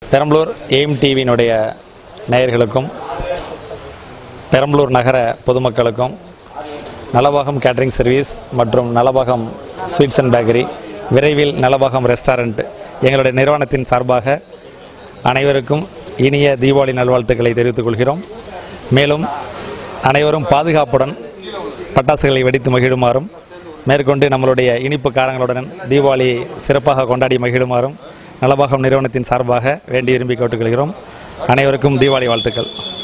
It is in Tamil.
பெரம்பலூர் எய்ம் டிவியினுடைய நேயர்களுக்கும் பெரம்பலூர் நகர பொதுமக்களுக்கும் நலபாகம் கேட்டரிங் சர்வீஸ் மற்றும் நலபாகம் ஸ்வீட்ஸ் அண்ட் பேக்கரி விரைவில் நலபாகம் ரெஸ்டாரண்ட் எங்களுடைய நிறுவனத்தின் சார்பாக அனைவருக்கும் இனிய தீபாவளி நல்வாழ்த்துக்களை தெரிவித்துக் கொள்கிறோம் மேலும் அனைவரும் பாதுகாப்புடன் பட்டாசுகளை வெடித்து மகிழுமாறும் மேற்கொண்டு நம்மளுடைய இனிப்பு காரங்களுடன் தீபாவளி சிறப்பாக கொண்டாடி மகிழுமாறும் நலபாகம் நிறுவனத்தின் சார்பாக வேண்டி விரும்பி கேட்டுக்கொள்கிறோம் அனைவருக்கும் தீபாவளி வாழ்த்துக்கள்